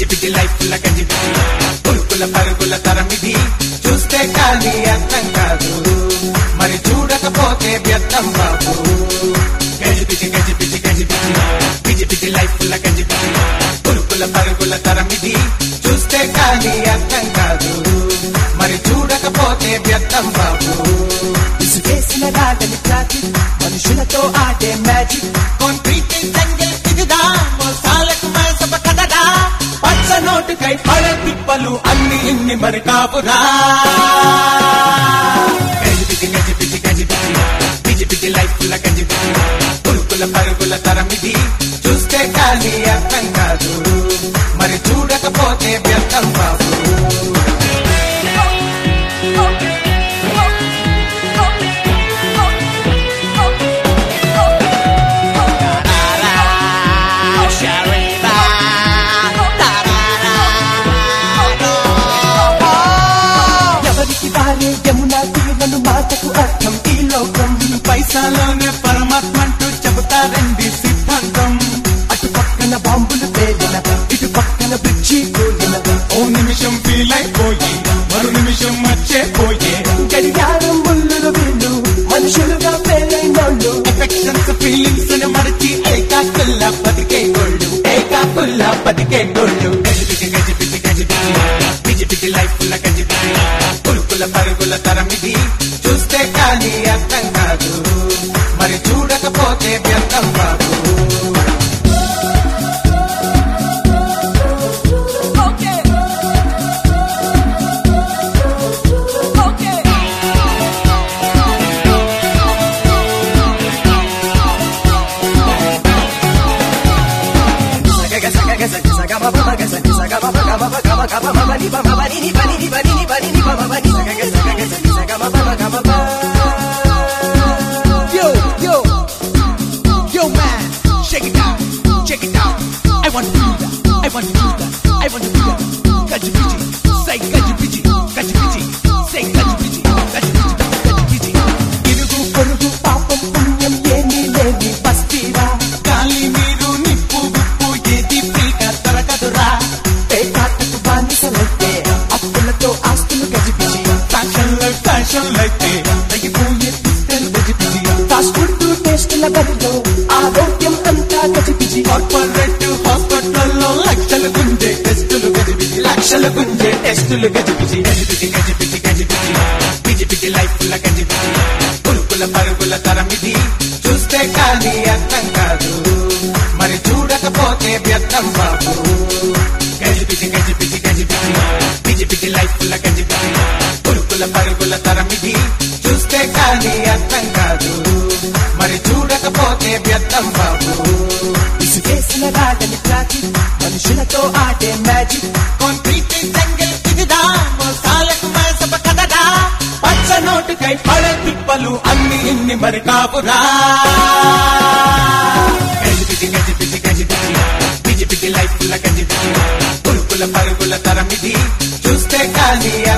పిచ్చి లైఫ్ ల గజి పిచ్చి పులుకుల పరుగుల తరమిది చూస్తే కానీ అర్థం కాదు మరి చూడకపోతే వ్యర్థం బాబు గజి పిచ్చి గజి పిచ్చి గజి పిచ్చి పిచ్చి పిచ్చి లైఫ్ ల గజి పిచ్చి పులుకుల పరుగుల తరమిది చూస్తే కానీ అర్థం కాదు మరి చూడకపోతే వ్యర్థం బాబు విసిగేసిన రాగని ట్రాఫిక్ మనుషులతో ఆడే మ్యాజిక్ కాంక్రీట్ జంగిల్ ఇదిదా మోసాలకు మైసప కదదా పచ్చ నోటుకై పడే తిప్పలు అన్ని ఇన్ని మరి కాపురా గజి పిచ్చి గజి పిచ్చి గజి పిచ్చి పిచ్చి పిచ్చి లైఫ్ ల గజి పిచ్చి పులుకుల పరుగుల తరమిది చూస్తే కానీ అర్థం కాదు మరి చూడకపోతే వ్యర్థం బాబు ఎవరికి వారే యమునా తీరను మాటకు అర్థం ఈ లోకం పైసాలోనే పరమాత్మంటూ చెబుతారండి సిద్ధాంతం అటు పక్కన బాంబులు పేలిన ఇటు పక్కన బ్రిడ్జి కూలిన ఓ నిమిషం ఫీల్ అయిపోయి మరు నిమిషం మర్చిపోయే గడియారం ముళ్ళులు వీళ్ళు మనుషులుగా పేలైనోళ్ళు ఎఫెక్షన్స్ ఫీలింగ్స్ ని మరిచి ఏకాకుల్ల బతికే గోళ్ళు ఏకాకుల్ల బతికే గోళ్ళు గజి పిచ్చి గజి పిచ్చి గజి పిచ్చి పిచ్చి పిచ్చి లైఫ్ ల గజి పిచ్చి పులుకుల పరుగుల తరమిది చూస్తే కానీ అర్థం కాదు మరి చూడకపోతే వ్యర్థం బాబు Yo, yo, yo, man, shake it out, check it out. I want to do that. I want to do that. I want to do that. Gaji pichi, say gaji pichi, gaji pichi, say gaji pichi, gaji pichi, gaji pichi. ఇరుగు పొరుగు పాపం పుణ్యం ఏమీ లేని బస్తీరా గాలి నీరు నిప్పు ఉప్పు ఏది ఫ్రీగా దొరకదురా పేకాటకు బానిసలైతే అప్పులతో ఆస్తులు గజిపిచి ఫ్యాషన్లు ఫ్యాషన్లు అయితే తగ్గిపోయే పుస్తలు గజిపిచి ఫాస్ట్ ఫుడ్ టేస్టుల బరిలో ఆరోగ్యం అంతా గజిపిచి కార్పొరేట్ హాస్పిటల్లో లక్షలు గుంజే టెస్టులు గజిబిజి లక్షలు గుంజే టెస్టులు గజిబిజి గజిబిజి గజిబిజి గజిబిజి పిజి పిజి లైఫ్ ల గజిబిజి పులుకుల పరుగుల తరమిది చూస్తే కానీ అర్థం కాదు మరి చూడకపోతే వ్యర్థం బాబు గజిబిజి గజిబిజి గజిబిజి పిజి పిజి లైఫ్ ల గజిబిజి పులుకుల పరుగుల తరమిది చూస్తే కానీ అర్థం కాదు మరి చూడకపోతే వ్యర్థం బాబు విసిగేసిన రాగని ట్రాఫిక్ మనుషులతో ఆడే మ్యాజిక్ కాంక్రీట్ జంగిల్ ఇదిదా మోసాలకు మైసప కదదా పచ్చ నోటుకై పడే తిప్పలు అన్ని ఇన్ని మరి కాపురా గజి పిజి గజి పిజి గజి పిజి పిజి పిజి లైఫ్ ల గజి పిజి పులుకుల పరుగుల తరమిది చూస్తే కానీ